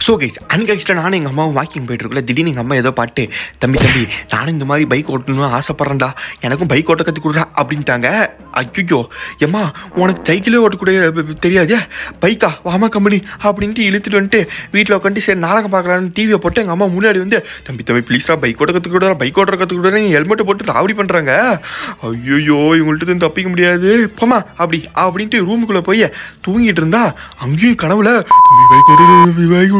so guys அன்னைக்கு ஆக்சுவலாக நானும் எங்கள் அம்மாவும் வாக்கிங் போயிட்டுருக்குள்ள திடீர்னு எங்கள் அம்மா ஏதோ பாட்டு தம்பி தம்பி நானும் இந்த மாதிரி பைக் ஓட்டணும்னு ஆசைப்பட்றேன்டா எனக்கும் பைக் ஓட்ட கற்றுக் கொடுறா அப்படின்ட்டாங்க ஐயோ எம்மா உனக்கு சைக்கிளே ஓட்டக்கூடிய தெரியாதே பைக்கா வாமா கம்பெனி அப்படின்ட்டு இழுத்துட்டு வந்துட்டு வீட்டில் உட்காந்து சரி நாடகம் பார்க்கலான்னு டிவியை போட்டு எங்கள் அம்மா முன்னாடி வந்து தம்பி தம்பி ப்ளீஸ்ரா பைக் ஓட்ட கற்றுக் கொடுறா பைக் ஓட்ட கற்றுக் கொடுறா ஹெல்மெட்டை போட்டு ராவடி பண்ணுறாங்க ஐயோ இவங்கள்ட்ட இருந்து தப்பிக்க முடியாது போமா அப்படி அப்படின்ட்டு ரூமுக்குள்ளே போய் தூங்கிட்டு இருந்தா அங்கேயும் கனவுல தம்பி பைக் ஓட்டு தம்பி பைக்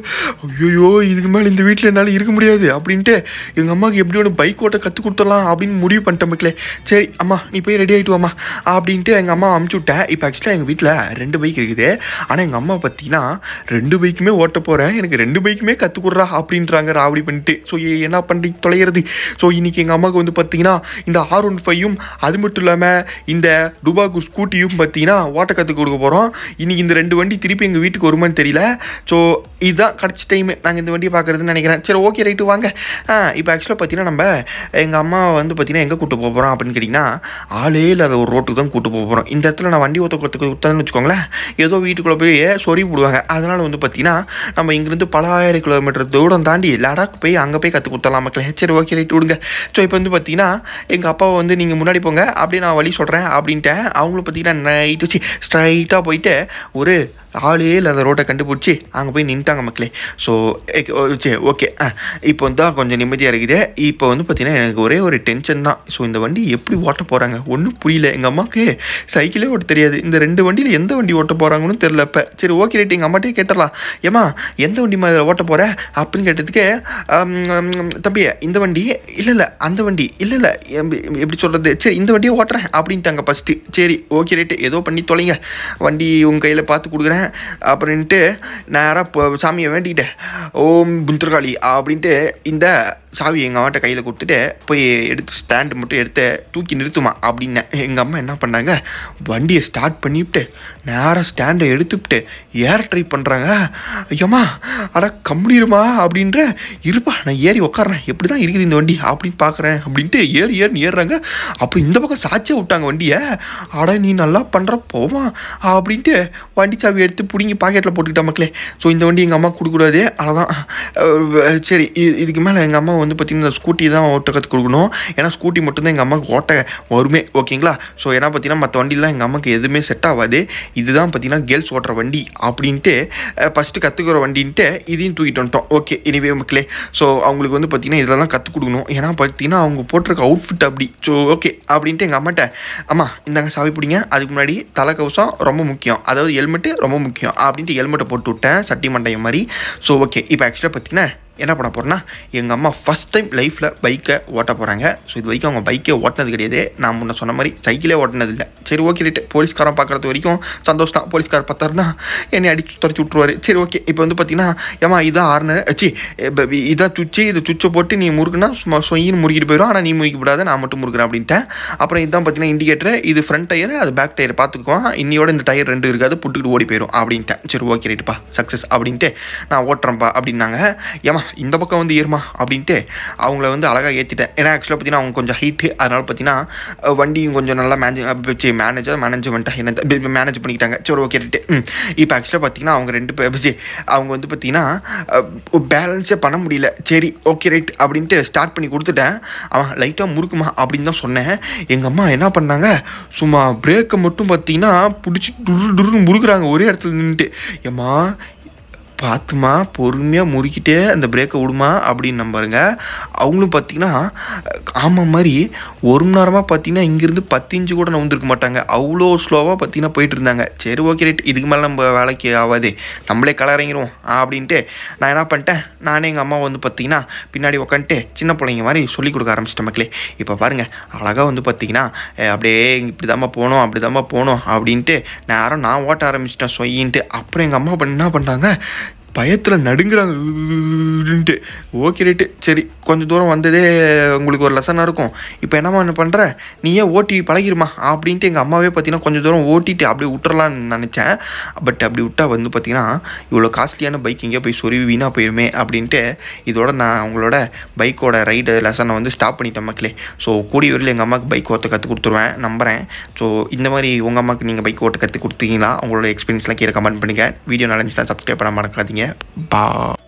ஐயோ இதுக்கு மேலே இந்த வீட்டில் என்னால் இருக்க முடியாது அப்படின்ட்டு எங்கள் அம்மாவுக்கு எப்படி ஒன்று பைக் ஓட்ட கற்றுக் கொடுத்துடலாம் அப்படின்னு முடிவு பண்ணிட்டேன் மக்களே சரி அம்மா நீ போய் ரெடி ஆகிட்டு வாம்மா அப்படின்ட்டு எங்கள் அம்மா அமுச்சு விட்டேன் இப்போ ஆக்சுவலாக எங்கள் வீட்டில் ரெண்டு பைக் இருக்குது ஆனால் எங்கள் அம்மா பார்த்தீங்கன்னா ரெண்டு பைக்குமே ஓட்ட போகிறேன் எனக்கு ரெண்டு பைக்குமே கற்றுக் கொடுறா அப்படின்றாங்க ராவடி பண்ணிட்டு ஸோ என்ன பண்ணி தொலைகிறது ஸோ இன்னைக்கு எங்கள் அம்மாவுக்கு வந்து பார்த்தீங்கன்னா இந்த ஆர் ஒன் ஃபைவும் அது மட்டும் இல்லாமல் இந்த டுபாக்கு ஸ்கூட்டியும் பார்த்தீங்கன்னா ஓட்ட கற்றுக் கொடுக்க போகிறோம் இன்னைக்கு இந்த ரெண்டு வண்டி திருப்பி எங்கள் வீட்டுக்கு வருமான்னு தெரியல ஸோ இதுதான் கடைசி டைம் நாங்கள் இந்த வண்டியை பார்க்குறதுன்னு நினைக்கிறேன் சரி ஓகே ரைட்டு வாங்க ஆ இப்போ ஆக்சுவலாக பார்த்தீங்கன்னா நம்ம எங்கள் அம்மா வந்து பார்த்தீங்கன்னா எங்கே கூட்டு போக போகிறோம் அப்படின்னு கேட்டிங்கன்னா ஆளே இல்லாத ஒரு ரோட்டுக்கு தான் கூட்டு போக போகிறோம் இந்த இடத்துல நான் வண்டி ஓட்ட கற்றுக்க கொடுத்தேன்னு வச்சுக்கோங்களேன் ஏதோ வீட்டுக்குள்ளே போய் சொறி விடுவாங்க அதனால் வந்து பார்த்தீங்கன்னா நம்ம இங்கேருந்து பல ஆயிரம் கிலோமீட்டர் தூரம் தாண்டி லடாக் போய் அங்கே போய் கற்றுக் கொடுத்தலாம் மக்களே சரி ஓகே ரைட்டு விடுங்க ஸோ இப்போ வந்து பார்த்தீங்கன்னா எங்கள் அப்பாவை வந்து நீங்கள் முன்னாடி போங்க அப்படியே நான் வழி சொல்கிறேன் அப்படின்ட்டேன் அவங்களும் பார்த்தீங்கன்னா நைட்டு வச்சு ஸ்ட்ரைட்டாக போயிட்டு ஒரு ஆளே இல்லாத ரோட்டை கண்டுபிடிச்சி அங்கே போய் நின்ட்டாங்க மக்களே ஸோ சரி ஓகே இப்போ வந்து தான் கொஞ்சம் நிம்மதியாக இருக்குது இப்போ வந்து பார்த்தீங்கன்னா எனக்கு ஒரே ஒரு டென்ஷன் தான் ஸோ இந்த வண்டி எப்படி ஓட்ட போகிறாங்க ஒன்றும் புரியல எங்கள் அம்மாவுக்கு சைக்கிளே ஓட்ட தெரியாது இந்த ரெண்டு வண்டியில் எந்த வண்டி ஓட்ட போகிறாங்கன்னு தெரில இப்போ சரி ஓகே ரைட் எங்கள் அம்மாட்டே கேட்டுடலாம் ஏம்மா எந்த வண்டி மாதிரி ஓட்ட போகிற அப்படின்னு கேட்டதுக்கு ஆம், ஆம், தம்பி இந்த வண்டி இல்லை இல்லை அந்த வண்டி இல்லை இல்லை எப்படி சொல்கிறது சரி இந்த வண்டியை ஓட்டுறேன் அப்படின்ட்டாங்க ஃபஸ்ட்டு சரி ஓகே ரைட்டு ஏதோ பண்ணி தொலைங்க வண்டி உங்கள் கையில் பார்த்து கொடுக்குறேன் அப்படின்ட்டு நேராக இப்போ சாமியை வேண்டிக்கிட்டேன் ஓம் புந்தர்காளி அப்படின்ட்டு இந்த சாவி எங்கள் அம்மாட்ட கையில் கொடுத்துட்டு போய் எடுத்து ஸ்டாண்டு மட்டும் எடுத்து தூக்கி நிறுத்துமா அப்படின்னேன் எங்கள் அம்மா என்ன பண்ணாங்க வண்டியை ஸ்டார்ட் பண்ணிவிட்டு நேராக ஸ்டாண்டை எடுத்துவிட்டு ஏர் ட்ரை பண்ணுறாங்க ஐயம்மா அட கம்மிடுமா அப்படின்ற இருப்பா நான் ஏறி உட்காறேன் எப்படி தான் இருக்குது இந்த வண்டி அப்படின்னு பார்க்குறேன் அப்படின்ட்டு ஏறி ஏறின்னு ஏறுறாங்க அப்புறம் இந்த பக்கம் சாச்சியாக விட்டாங்க வண்டியை அட நீ நல்லா பண்ணுற போமா அப்படின்ட்டு வண்டி சாவி எடுத்து பிடிங்கி பாக்கெட்டில் போட்டுக்கிட்டா மக்களே ஸோ இந்த வண்டி எங்கள் அம்மா கொடுக்கூடாது அவ்வளோதான் அஹ் சரி இது- இதுக்கு மேலே எங்கள் அம்மா வந்து பார்த்திங்கன்னா ஸ்கூட்டி தான் ஓட்ட கற்றுக் கொடுக்கணும் ஏன்னா ஸ்கூட்டி மட்டும்தான் எங்கள் அம்மாவுக்கு ஓட்ட வருமே ஓகேங்களா ஸோ ஏன்னா பார்த்தீங்கன்னா மற்ற வண்டிலாம் எங்கள் அம்மாவுக்கு எதுவுமே செட் ஆகாது இதுதான் பார்த்தீங்கன்னா கேர்ள்ஸ் ஓட்டுற வண்டி அப்படின்ட்டு ஃபஸ்ட்டு கற்றுக்கிற வண்டின்ட்டு இதையும் தூக்கிட்டு வந்துட்டோம் ஓகே இனிவே மக்களே ஸோ அவங்களுக்கு வந்து பார்த்திங்கன்னா இதில் தான் கற்றுக் கொடுக்கணும் ஏன்னா பார்த்தீங்கன்னா அவங்க போட்டிருக்க அவுட்ஃபிட் அப்படி ஸோ ஓகே அப்படின்ட்டு எங்கள் அம்மாட்ட அம்மா இந்தாங்க சாவி பிடிங்க அதுக்கு முன்னாடி தலைக்கவசம் ரொம்ப முக்கியம் அதாவது ஹெல்மெட்டு ரொம்ப முக்கியம் அப்படின்ட்டு ஹெல்மெட்டை போட்டு விட்டேன் சட்டி மண்டையம் மாதிரி ஸோ ஓகே இப்போ ஆக்சுவலாக பார்த்தீங்கன்னா என்ன பண்ண போகிறேன்னா எங்கள் அம்மா ஃபஸ்ட் டைம் லைஃப்பில் பைக்கை ஓட்ட போகிறாங்க ஸோ இது வரைக்கும் அவங்க பைக்கே ஓட்டினது கிடையாது நான் முன்ன சொன்ன மாதிரி சைக்கிளே ஓட்டினது இல்லை சரி ஓகே ரைட்டு போலீஸ்காரன் பார்க்குறது வரைக்கும் சந்தோஷம் தான் போலீஸ்கார் பார்த்தாருன்னா என்னை அடிச்சு துரத்தி விட்ருவாரு சரி ஓகே இப்போ வந்து பார்த்தீங்கன்னா ஏமா இதான் ஆறுனு சி இதான் சுவிட்சு இது சுவிட்சை போட்டு நீ முறுக்குனா சும்மா சொயின்னு முறுக்கிட்டு போயிடும் ஆனால் நீ முறுக்கி விடாத நான் மட்டும் முறுக்குறேன் அப்படின்ட்டேன் அப்புறம் இதுதான் பார்த்தீங்கன்னா இண்டிகேட்டர் இது ஃப்ரண்ட் டயர் அது பேக் டயர் பார்த்துக்குவோம் இன்னையோட இந்த டயர் ரெண்டு இருக்காது புட்டுக்கிட்டு ஓடி போயிடும் அப்படின்ட்டேன் சரி ஓகே ரைட்டுப்பா சக்ஸஸ் அப்படின்ட்டு நான் ஓட்டுறேன்ப்பா அப்படின்னாங்க ஏமா இந்த பக்கம் வந்து ஏறுமா அப்படின்ட்டு அவங்கள வந்து அழகாக ஏற்றிட்டேன் ஏன்னா ஆக்சுவலாக பார்த்தீங்கன்னா அவங்க கொஞ்சம் ஹைட்டு அதனால் பார்த்தீங்கன்னா அஹ், வண்டியும் கொஞ்சம் நல்லா மேனேஜ் சி மேனேஜர் மேனேஜ்மெண்ட்டாக என்ன மேனேஜ் பண்ணிக்கிட்டாங்க சரி ஓகே ரைட்டு ம் இப்போ ஆக்சுவலாக பார்த்தீங்கன்னா அவங்க ரெண்டு பேர் சி, அவங்க வந்து பார்த்தீங்கன்னா பேலன்ஸே பண்ண முடியல சரி ஓகே ரைட் அப்படின்ட்டு ஸ்டார்ட் பண்ணி கொடுத்துட்டேன் அவன் லைட்டாக முறுக்குமா அப்படின்னு தான் சொன்னேன் எங்கள் அம்மா என்ன பண்ணாங்க சும்மா பிரேக்கை மட்டும் பார்த்தீங்கன்னா பிடிச்சி டுரு டுருன்னு முறுக்குறாங்க ஒரே இடத்துல நின்றுட்டு ஏம்மா பார்த்துமா பொறுமையாக முறுக்கிட்டே அந்த பிரேக்கை விடுமா அப்படின்னு நம்புறேங்க அவங்களும் பார்த்தீங்கன்னா ஆமாம் மாதிரி ஒரு மணி நேரமாக பார்த்தீங்கன்னா இங்கேருந்து பத்து இன்ச்சு கூட நான் வந்திருக்க மாட்டாங்க அவ்வளோ ஸ்லோவாக பார்த்தீங்கன்னா போயிட்டு இருந்தாங்க சரி ஓகே ரைட் இதுக்கு மேலே நம்ம வேலைக்கு ஆகாது நம்மளே கலறங்கிருவோம் அப்படின்ட்டு நான் என்ன பண்ணிட்டேன் நானே எங்கள் அம்மா வந்து பார்த்தீங்கன்னா பின்னாடி உட்காந்துட்டு சின்ன பிள்ளைங்க மாதிரி சொல்லி கொடுக்க ஆரம்பிச்சிட்டேன் மக்களே இப்போ பாருங்கள் அழகாக வந்து பார்த்தீங்கன்னா அஹ், அப்படியே இப்படி தாம்மா போகணும் அப்படி தாம்மா போகணும் அப்படின்ட்டு நேரம் நான் ஓட்ட ஆரம்பிச்சிட்டேன் சொயின்ட்டு அப்புறம் எங்கள் அம்மா பண்ண என்ன பண்ணிட்டாங்க பயத்தில் நடுங்குறாங்கன்ட்டு ஓகே ரைட்டு சரி கொஞ்சம் தூரம் வந்ததே உங்களுக்கு ஒரு லெசனாக இருக்கும் இப்போ என்னம்மா என்ன பண்ணுற நீ ஏன் ஓட்டி பழகிருமா அப்படின்ட்டு எங்கள் அம்மாவே பார்த்தீங்கன்னா கொஞ்சம் தூரம் ஓட்டிட்டு அப்படியே விட்டுறலான்னு நினச்சேன் பட் அப்படி விட்டா வந்து பார்த்தீங்கன்னா இவ்வளோ காஸ்ட்லியான பைக் எங்கேயோ போய் சொருவி வீணாக போயிருமே அப்படின்ட்டு இதோட நான் அவங்களோட பைக்கோட ரைடு லெசனை வந்து ஸ்டாப் பண்ணிட்டேன் மக்களே ஸோ கூடிய வரையில் எங்கள் அம்மாவுக்கு பைக் ஓட்ட கற்றுக் கொடுத்துருவேன் நம்புகிறேன் ஸோ இந்த மாதிரி உங்கள் அம்மாவுக்கு நீங்கள் பைக் ஓட்ட கற்றுக் கொடுத்தீங்கன்னா உங்களோட எக்ஸ்பீரியன்ஸ்லாம் கீழே கமெண்ட் பண்ணுங்கள் வீடியோ நல்லா இருந்துச்சுன்னா சப்ஸ்கிரைப் பண்ண மறக்காதீங்க பா